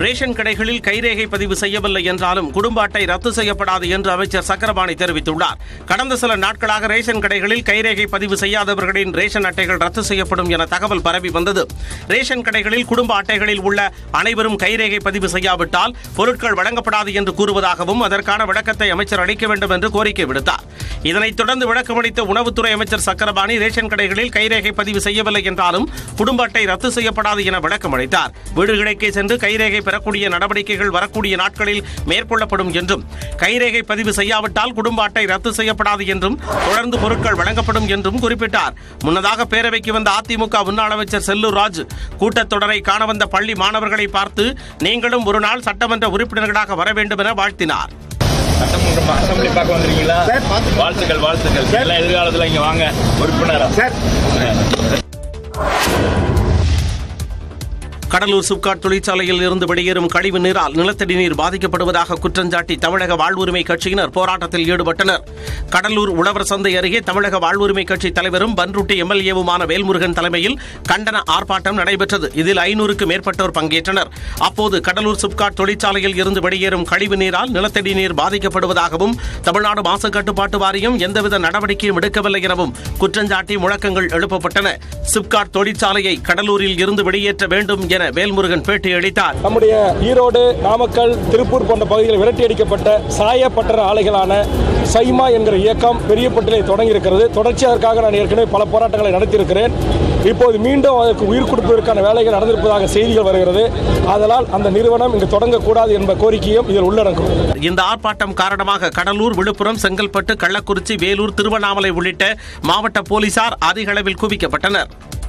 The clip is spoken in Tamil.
ரேஷன் கடைகளில் கைரேகை பதிவு செய்யவில்லை என்றாலும் குடும்ப அட்டை ரத்து செய்யப்படாது என்று அமைச்சர் சக்கரபாணி தெரிவித்துள்ளார் கடந்த சில நாட்களாக ரேஷன் கடைகளில் கைரேகை பதிவு செய்யாதவர்களின் ரேஷன் அட்டைகள் ரத்து செய்யப்படும் என தகவல் பரவி வந்தது ரேஷன் கடைகளில் குடும்ப அட்டைகளில் உள்ள அனைவரும் கைரேகை பதிவு செய்யாவிட்டால் பொருட்கள் வழங்கப்படாது என்று கூறுவதாகவும் அதற்கான விளக்கத்தை அமைச்சர் அளிக்க வேண்டும் என்று கோரிக்கை விடுத்தார் இதனைத் தொடர்ந்து விளக்கமளித்த உணவுத்துறை அமைச்சர் சக்கரபாணி ரேஷன் கடைகளில் கைரேகை பதிவு செய்யவில்லை என்றாலும் குடும்ப அட்டை ரத்து செய்யப்படாது என விளக்கம் அளித்தார் வீடுகளுக்கே சென்று கைரேகை பெறக்கூடிய நடவடிக்கைகள் வரக்கூடிய நாட்களில் மேற்கொள்ளப்படும் என்றும் கைரேகை பதிவு செய்யாவிட்டால் குடும்ப அட்டை ரத்து செய்யப்படாது என்றும் தொடர்ந்து பொருட்கள் வழங்கப்படும் என்றும் குறிப்பிட்டார் முன்னதாக பேரவைக்கு வந்த அதிமுக முன்னாள் அமைச்சர் செல்லூர் ராஜ் கூட்டத்தொடரை காண வந்த பள்ளி மாணவர்களை பார்த்து நீங்களும் ஒரு நாள் சட்டமன்ற உறுப்பினர்களாக வர வேண்டும் என வாழ்த்தினார் சட்டமன்ற அசம்பிளி பார்க்க வந்திருக்கீங்களா வாழ்த்துக்கள் வாழ்த்துக்கள் எல்லாம் எதிர்காலத்துல இங்க வாங்க உறுப்பினரா கடலூர் சிப்காட் தொழிற்சாலையில் இருந்து வெளியேறும் கழிவு நீரால் நிலத்தடி நீர் பாதிக்கப்படுவதாக குற்றஞ்சாட்டி தமிழக வாழ்வுரிமை கட்சியினர் போராட்டத்தில் ஈடுபட்டனர் கடலூர் உழவர் சந்தை அருகே தமிழக வாழ்வுரிமை கட்சி தலைவரும் பன்ருட்டி எம்எல்ஏவுமான வேல்முருகன் தலைமையில் கண்டன ஆர்ப்பாட்டம் நடைபெற்றது இதில் ஐநூறுக்கு மேற்பட்டோர் பங்கேற்றனர் அப்போது கடலூர் சிப்காட் தொழிற்சாலையில் இருந்து வெளியேறும் கழிவு நீரால் நிலத்தடி நீர் பாதிக்கப்படுவதாகவும் தமிழ்நாடு மாசு கட்டுப்பாட்டு வாரியம் எந்தவித நடவடிக்கையும் எடுக்கவில்லை எனவும் குற்றஞ்சாட்டி முழக்கங்கள் எழுப்பப்பட்டன சிப்காட் தொழிற்சாலையை கடலூரில் இருந்து வெளியேற்ற வேண்டும் என வேல்முருகன் பேட்டியளித்தார் நம்முடைய ஈரோடு நாமக்கல் திருப்பூர் போன்ற பகுதிகளில் விரட்டி அடிக்கப்பட்ட சாயப்பட்டற ஆலைகளான சைமா என்கிற இயக்கம் பெரியப்பட்டிலே தொடங்கி இருக்கிறது தொடர்ச்சி அதற்காக நான் ஏற்கனவே பல போராட்டங்களை நடத்தியிருக்கிறேன் இப்போது மீண்டும் அதற்கு உயிர் கொடுப்பதற்கான வேலைகள் நடந்திருப்பதாக செய்திகள் வருகிறது அதனால் அந்த நிறுவனம் இங்கு தொடங்கக்கூடாது என்ற கோரிக்கையும் இதில் உள்ளடங்கும் இந்த ஆர்ப்பாட்டம் காரணமாக கடலூர் விழுப்புரம் செங்கல்பட்டு கள்ளக்குறிச்சி வேலூர் திருவண்ணாமலை உள்ளிட்ட மாவட்ட போலீசார் அதிக அளவில் குவிக்கப்பட்டனர்